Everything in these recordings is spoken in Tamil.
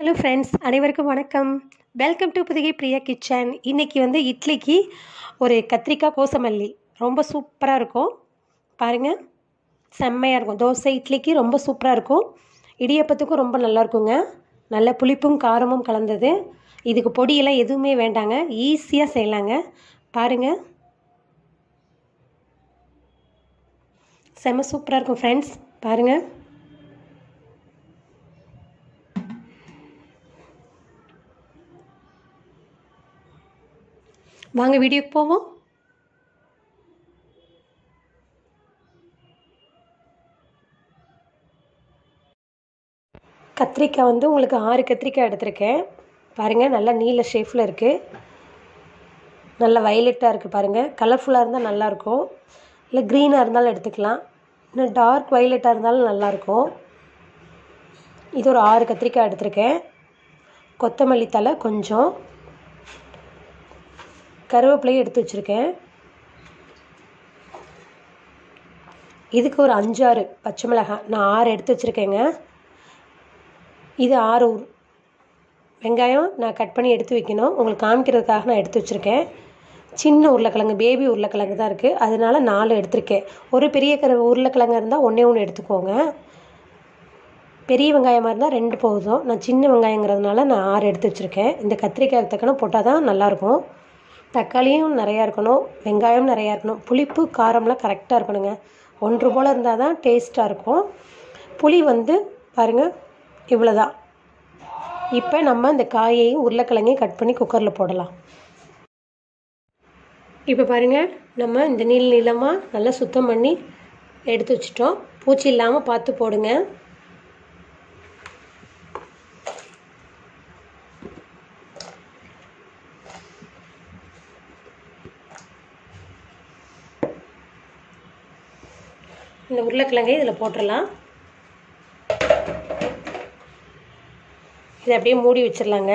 ஹலோ ஃப்ரெண்ட்ஸ் அனைவருக்கும் வணக்கம் welcome to Pudugai Priya kitchen இன்றைக்கி வந்து இட்லிக்கு ஒரு கத்திரிக்காய் கோசமல்லி ரொம்ப சூப்பராக இருக்கும் பாருங்கள் செம்மையாக இருக்கும் தோசை இட்லிக்கு ரொம்ப சூப்பராக இருக்கும் இடியப்பத்துக்கும் ரொம்ப நல்லா இருக்குங்க நல்ல புளிப்பும் காரமும் கலந்தது இதுக்கு பொடியெல்லாம் எதுவுமே வேண்டாங்க ஈஸியாக செய்யலாங்க பாருங்கள் செம்ம சூப்பராக இருக்கும் ஃப்ரெண்ட்ஸ் பாருங்கள் வாங்க வீடியோக்கு போவோம் கத்திரிக்காய் வந்து உங்களுக்கு ஆறு கத்திரிக்காய் எடுத்திருக்கேன் பாருங்கள் நல்லா நீல ஷேஃபில் இருக்குது நல்ல வயலட்டாக இருக்குது பாருங்கள் கலர்ஃபுல்லாக இருந்தால் நல்லாயிருக்கும் இல்லை க்ரீனாக இருந்தாலும் எடுத்துக்கலாம் இன்னும் டார்க் வயலட்டாக இருந்தாலும் நல்லாயிருக்கும் இது ஒரு ஆறு கத்திரிக்காய் எடுத்திருக்கேன் கொத்தமல்லி தலை கொஞ்சம் கருவேப்பிலையும் எடுத்து வச்சுருக்கேன் இதுக்கு ஒரு அஞ்சாறு பச்சை மிளகாய் நான் ஆறு எடுத்து வச்சுருக்கேங்க இது ஆறு உரு- வெங்காயம் நான் கட் பண்ணி எடுத்து வைக்கணும் உங்களுக்கு காமிக்கிறதுக்காக நான் எடுத்து வச்சுருக்கேன் சின்ன உருளைக்கிழங்கு பேபி உருளைக்கிழங்கு தான் இருக்குது அதனால நாலு எடுத்திருக்கேன் ஒரு பெரிய கரு உருளைக்கிழங்கு இருந்தால் ஒன்றே ஒன்று எடுத்துக்கோங்க பெரிய வெங்காயமாக இருந்தால் ரெண்டு போதும் நான் சின்ன வெங்காயங்கிறதுனால நான் ஆறு எடுத்து வச்சுருக்கேன் இந்த கத்திரிக்காய் தக்கன போட்டால் தான் நல்லாயிருக்கும் தக்காளியும் நிறையா இருக்கணும் வெங்காயம் நிறையா இருக்கணும் புளிப்பு காரம்லாம் கரெக்டாக இருக்கணுங்க ஒன்று போல் இருந்தால் தான் டேஸ்ட்டாக இருக்கும் புளி வந்து பாருங்கள் இவ்வளோதான் இப்போ நம்ம இந்த காயையும் உருளைக்கிழங்கையும் கட் பண்ணி குக்கரில் போடலாம் இப்போ பாருங்கள் நம்ம இந்த நீள் நீளமாக நல்லா சுத்தம் பண்ணி எடுத்து வச்சிட்டோம் பூச்சி இல்லாமல் பார்த்து போடுங்க இந்த உருளைக்கிழங்கை இதில் போட்டுடலாம் இதை அப்படியே மூடி வச்சிடலாங்க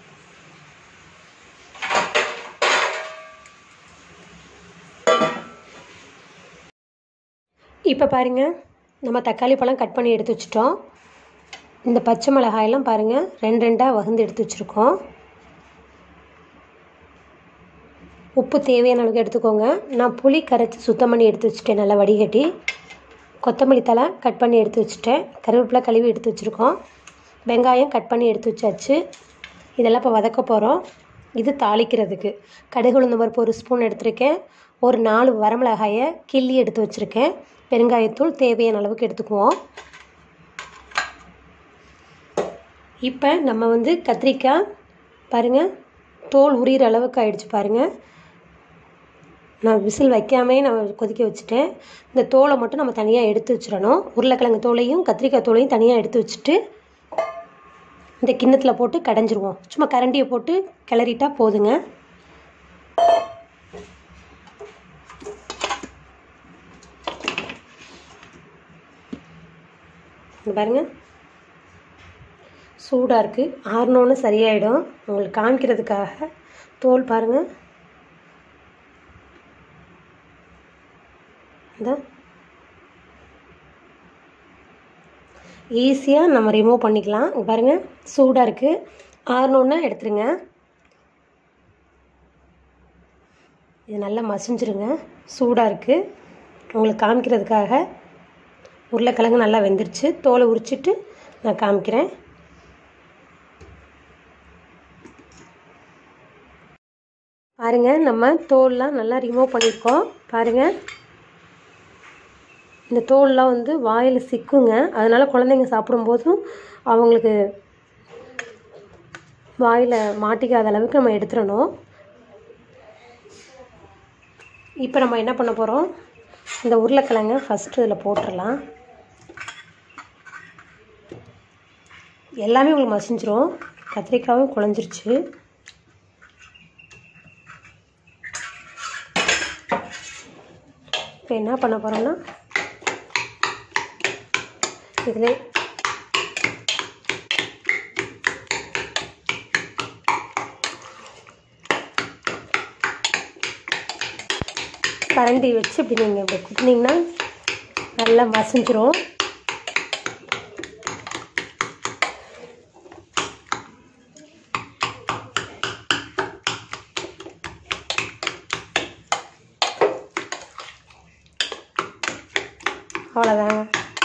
இப்போ பாருங்க நம்ம தக்காளி பழம் கட் பண்ணி எடுத்து வச்சிட்டோம் இந்த பச்சை மிளகாயெல்லாம் பாருங்கள் ரெண்டு ரெண்டாக வகுந்து எடுத்து வச்சுருக்கோம் உப்பு தேவையான அளவுக்கு எடுத்துக்கோங்க நான் புளி கரைச்சி சுத்தம் பண்ணி எடுத்து வச்சுட்டேன் நல்லா வடிகட்டி கொத்தமல்லி தழை கட் பண்ணி எடுத்து வச்சுட்டேன் கருவேப்பிலை கழுவி எடுத்து வச்சுருக்கோம் வெங்காயம் கட் பண்ணி எடுத்து வச்சாச்சு இதெல்லாம் இப்போ வதக்க போகிறோம் இது தாளிக்கிறதுக்கு கடுகு உளுந்த பருப்பு ஒரு ஸ்பூன் எடுத்திருக்கேன் ஒரு நாலு வரமிளகாயை கிள்ளி எடுத்து வச்சுருக்கேன் பெருங்காயத்தூள் தேவையான அளவுக்கு எடுத்துக்குவோம் இப்போ நம்ம வந்து கத்திரிக்காய் பாருங்கள் தோல் உரிகிற அளவுக்கு ஆயிடுச்சு பாருங்கள் நான் விசில் வைக்காமே நான் கொதிக்க வச்சுட்டேன் இந்த தோலை மட்டும் நம்ம தனியாக எடுத்து வச்சிடணும் உருளைக்கிழங்கு தோலையும் கத்திரிக்காய் தோலையும் தனியாக எடுத்து வச்சுட்டு இந்த கிண்ணத்தில் போட்டு கடைஞ்சிருவோம் சும்மா கரண்டியை போட்டு கிளறிட்டா போதுங்க இங்க பாருங்க சூடாக இருக்குது ஆறினோன்னு சரியாயிடும் உங்களுக்கு காமிக்கிறதுக்காக தோல் பாருங்கள் இந்த ஈஸியாக நம்ம ரிமூவ் பண்ணிக்கலாம் இங்க பாருங்க சூடாக இருக்குது ஆறினோன்னு எடுத்துருங்க இது நல்லா மசிஞ்சிருங்க சூடாக இருக்குது உங்களுக்கு காமிக்கிறதுக்காக உருளைக்கிழங்கு நல்லா வெந்துருச்சு தோலை உரிச்சிட்டு நான் காமிக்கிறேன் பாருங்கள் நம்ம தோல்லாம் நல்லா ரிமூவ் பண்ணியிருக்கோம் பாருங்கள் இந்த தோல்லாம் வந்து வாயில் சிக்குங்க அதனால் குழந்தைங்க சாப்பிடும்போதும் அவங்களுக்கு வாயில் மாட்டிக்காத அளவுக்கு நம்ம எடுத்துடணும் இப்போ நம்ம என்ன பண்ண போகிறோம் இந்த உருளைக்கிழங்க ஃபஸ்ட்டு இதில் போட்டுடலாம் எல்லாமே உங்களுக்கு மசிஞ்சிரும் கத்திரிக்காயும் குழஞ்சிருச்சு இப்போ என்ன பண்ண போகிறோன்னா இதில் கரண்டி வச்சு இப்படி நீங்கள் இப்படி குட்டினீங்கன்னா நல்லா மசிஞ்சிரும் அவ்வளோதாங்க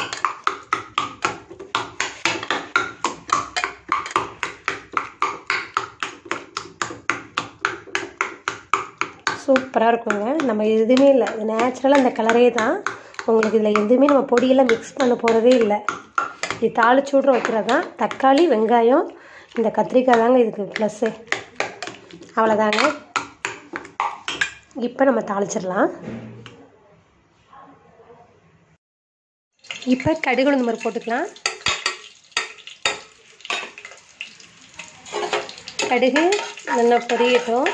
சூப்பராக இருக்குங்க நம்ம எதுவுமே இல்லை இது நேச்சுரலாக அந்த கலரே தான் உங்களுக்கு இதில் எதுவுமே நம்ம பொடியெல்லாம் மிக்ஸ் பண்ண போகிறதே இல்லை இது தாளிச்சு விட்ற வைக்கிறது தான் தக்காளி வெங்காயம் இந்த கத்திரிக்காய் தாங்க இதுக்கு ப்ளஸ்ஸு அவ்வளோதாங்க இப்போ நம்ம தாளிச்சிடலாம் இப்போ கடுகு உளுந்து மாதிரி போட்டுக்கலாம் கடுகு நல்லா பொரியட்டும்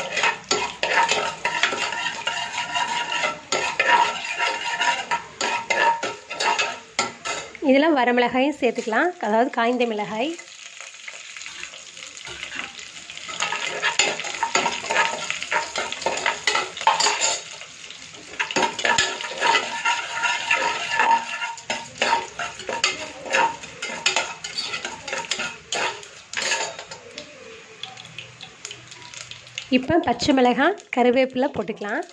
இதில் வரமிளகாயும் சேர்த்துக்கலாம் அதாவது காய்ந்த மிளகாய் இப்போ பச்சை மிளகாய் கருவேப்பிலை போட்டுக்கலாம்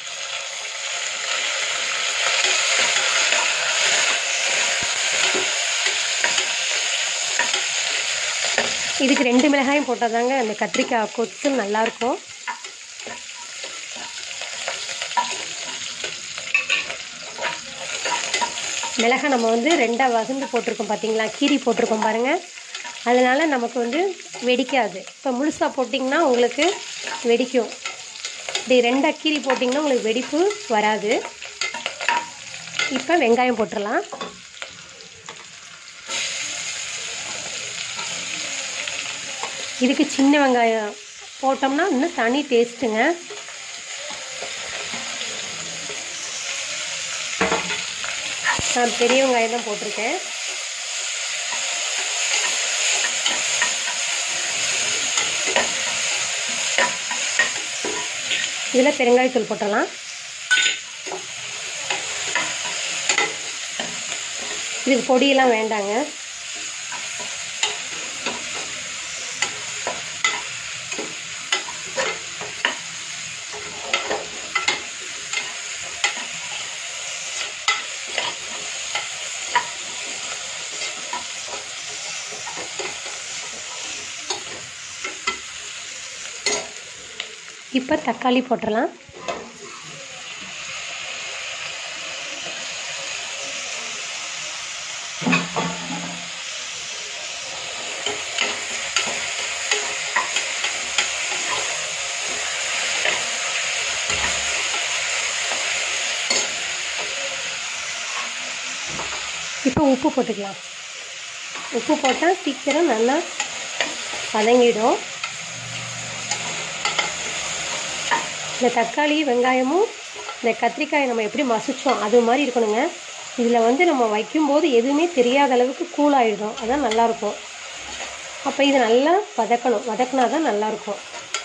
இதுக்கு ரெண்டு மிளகாயும் போட்டால் தாங்க அந்த கத்திரிக்காய் கொத்து நல்லாயிருக்கும் மிளகாய் நம்ம வந்து ரெண்டாக வகுந்து போட்டிருக்கோம் பார்த்தீங்களா கீரி போட்டிருக்கோம் பாருங்கள் அதனால் நமக்கு வந்து வெடிக்காது இப்போ முழுசாக போட்டிங்கன்னா உங்களுக்கு வெடிக்கும் இப்படி ரெண்டாக கீரி போட்டிங்கன்னா உங்களுக்கு வெடிப்பு வராது இப்போ வெங்காயம் போட்டுடலாம் இதுக்கு சின்ன வெங்காயம் போட்டோம்னா இன்னும் தனி டேஸ்ட்டுங்க நான் பெரிய வெங்காயம் தான் போட்டிருக்கேன் இதில் பெருங்காயத்தூள் போட்டுடலாம் இதுக்கு பொடியெல்லாம் வேண்டாங்க இப்போ தக்காளி போட்டுடலாம் இப்போ உப்பு போட்டுக்கலாம் உப்பு போட்டால் சீக்கிரம் நல்லா வதங்கிடும் இந்த தக்காளி வெங்காயமும் இந்த கத்திரிக்காயை நம்ம எப்படி மசிச்சோம் அது மாதிரி இருக்கணுங்க இதில் வந்து நம்ம வைக்கும்போது எதுவுமே தெரியாத அளவுக்கு கூல் ஆகிடும் அதான் நல்லாயிருக்கும் அப்போ இது நல்லா வதக்கணும் வதக்கினா தான் நல்லாயிருக்கும்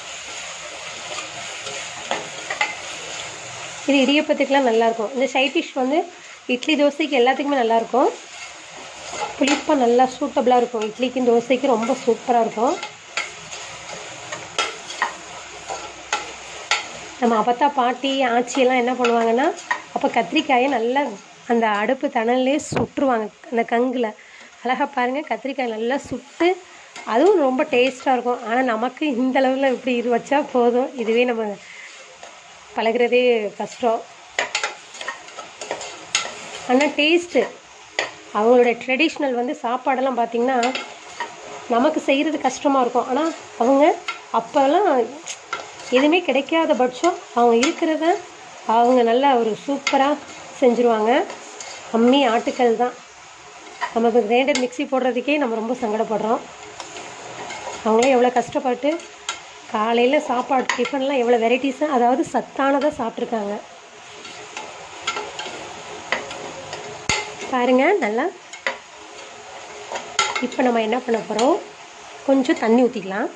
இது இடியப்பத்துக்கெலாம் நல்லாயிருக்கும் இந்த சைட் டிஷ் வந்து இட்லி தோசைக்கு எல்லாத்துக்குமே நல்லாயிருக்கும் புளிப்பாக நல்லா சூட்டபுளாக இருக்கும் இட்லிக்கும் தோசைக்கும் ரொம்ப சூப்பராக இருக்கும் நம்ம அப்பத்தா பாட்டி ஆச்சியெல்லாம் என்ன பண்ணுவாங்கன்னா அப்போ கத்திரிக்காயை நல்லா அந்த அடுப்பு தணல்லே சுட்டுருவாங்க அந்த கங்கில் அழகாக பாருங்கள் கத்திரிக்காய் நல்லா சுட்டு அதுவும் ரொம்ப டேஸ்ட்டாக இருக்கும் ஆனால் நமக்கு இந்த அளவில் இப்படி இது வச்சா போதும் இதுவே நம்ம பழகிறதே கஷ்டம் ஆனால் டேஸ்ட்டு அவங்களோட ட்ரெடிஷ்னல் வந்து சாப்பாடெல்லாம் பார்த்திங்கன்னா நமக்கு செய்கிறது கஷ்டமாக இருக்கும் ஆனால் அவங்க அப்போல்லாம் எதுவுமே கிடைக்காத பட்சம் அவங்க இருக்கிறத அவங்க நல்லா ஒரு சூப்பராக செஞ்சுருவாங்க அம்மி ஆட்டுக்கல் தான் நம்ம இப்போ கிரைண்டர் மிக்ஸி போடுறதுக்கே நம்ம ரொம்ப சங்கடப்படுறோம் அவங்களே எவ்வளோ கஷ்டப்பட்டு காலையில் சாப்பாடு டிஃபன்லாம் எவ்வளோ வெரைட்டிஸாக அதாவது சத்தானதாக சாப்பிட்ருக்காங்க பாருங்க நல்லா இப்போ நம்ம என்ன பண்ண போகிறோம் கொஞ்சம் தண்ணி ஊற்றிக்கலாம்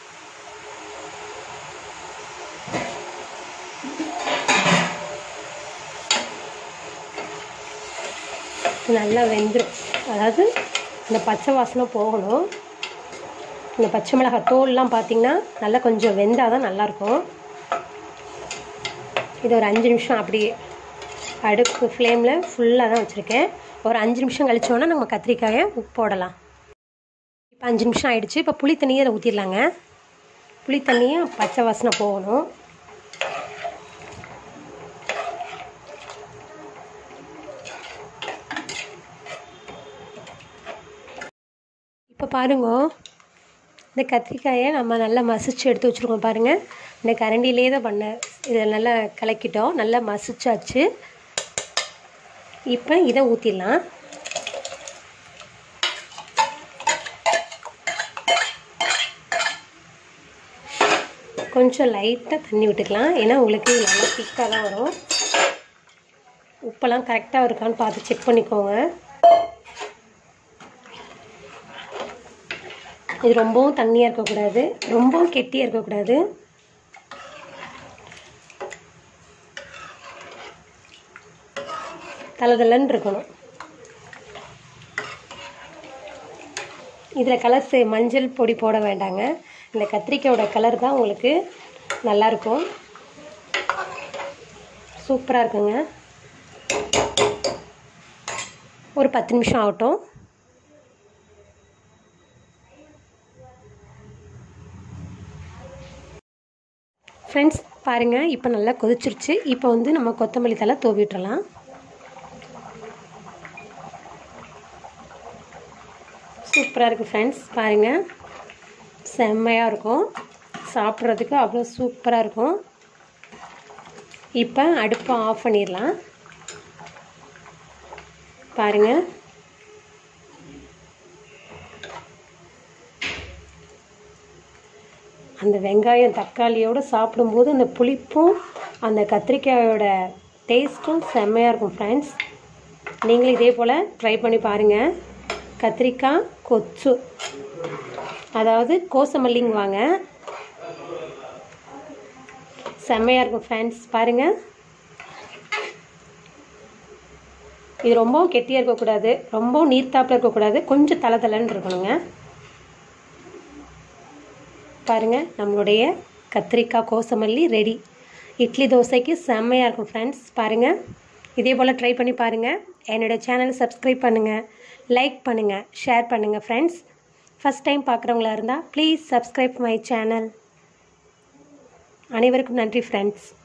நல்லா வெந்துடும் அதாவது இந்த பச்சை வாசனை போகணும் இந்த பச்சை மிளகாய் தோல்லாம் பார்த்தீங்கன்னா நல்லா கொஞ்சம் வெந்தால் தான் நல்லாயிருக்கும் இது ஒரு அஞ்சு நிமிஷம் அப்படியே அடுப்பு ஃப்ளேமில் ஃபுல்லாக தான் வச்சுருக்கேன் ஒரு அஞ்சு நிமிஷம் கழிச்சோன்னா நம்ம கத்திரிக்காயை போடலாம் இப்போ அஞ்சு நிமிஷம் ஆயிடுச்சு இப்போ புளி தண்ணியை அதை ஊற்றிடலாங்க புளி தண்ணியை பச்சை வாசனை போகணும் இப்போ பாருங்க இந்த கத்திரிக்காயை நம்ம நல்லா மசிச்சு எடுத்து வச்சுருக்கோம் பாருங்கள் இந்த கரண்டிலே தான் பண்ண இதை நல்லா கலக்கிட்டோம் நல்லா மசிச்சாச்சு இப்போ இதை ஊற்றிடலாம் கொஞ்சம் லைட்டாக தண்ணி விட்டுக்கலாம் ஏன்னா உங்களுக்கு நல்லா திக்காக தான் வரும் உப்பெல்லாம் கரெக்டாக இருக்கான்னு பார்த்து செக் பண்ணிக்கோங்க இது ரொம்பவும் தண்ணியாக இருக்கக்கூடாது ரொம்பவும் கெட்டியாக இருக்கக்கூடாது தலதலன்னு இருக்கணும் இதில் கலர்ஸ் மஞ்சள் பொடி போட வேண்டாங்க இந்த கத்திரிக்காயோட கலர் தான் உங்களுக்கு நல்லாயிருக்கும் சூப்பராக இருக்குங்க ஒரு பத்து நிமிஷம் ஆகட்டும் ஃப்ரெண்ட்ஸ் பாருங்கள் இப்போ நல்லா கொதிச்சிருச்சு இப்போ வந்து நம்ம கொத்தமல்லி தலை தூவிட்டுறலாம் சூப்பராக இருக்குது ஃப்ரெண்ட்ஸ் பாருங்கள் செம்மையாக இருக்கும் சாப்பிட்றதுக்கு அவ்வளோ சூப்பராக இருக்கும் இப்போ அடுப்பை ஆஃப் பண்ணிடலாம் பாருங்கள் அந்த வெங்காயம் தக்காளியோடு சாப்பிடும்போது அந்த புளிப்பும் அந்த கத்திரிக்காயோட டேஸ்ட்டும் செம்மையாக இருக்கும் ஃப்ரெண்ட்ஸ் நீங்களும் இதே போல் ட்ரை பண்ணி பாருங்கள் கத்திரிக்காய் கொச்சு அதாவது கோசமல்லிங்க வாங்க செம்மையாக இருக்கும் ஃப்ரெண்ட்ஸ் பாருங்கள் இது ரொம்பவும் கெட்டியாக இருக்கக்கூடாது ரொம்பவும் நீர்த்தாப்பில் இருக்கக்கூடாது கொஞ்சம் தலை தலைன்னு இருக்கணுங்க பாருங்கள் நம்மளுடைய கத்திரிக்காய் கோசமல்லி ரெடி இட்லி தோசைக்கு செம்மையாக இருக்கும் ஃப்ரெண்ட்ஸ் பாருங்கள் இதே போல் ட்ரை பண்ணி பாருங்கள் என்னோடய சேனலை சப்ஸ்கிரைப் பண்ணுங்கள் லைக் பண்ணுங்கள் ஷேர் பண்ணுங்கள் ஃப்ரெண்ட்ஸ் ஃபஸ்ட் டைம் பார்க்குறவங்களா இருந்தால் ப்ளீஸ் சப்ஸ்கிரைப் மை சேனல் அனைவருக்கும் நன்றி ஃப்ரெண்ட்ஸ்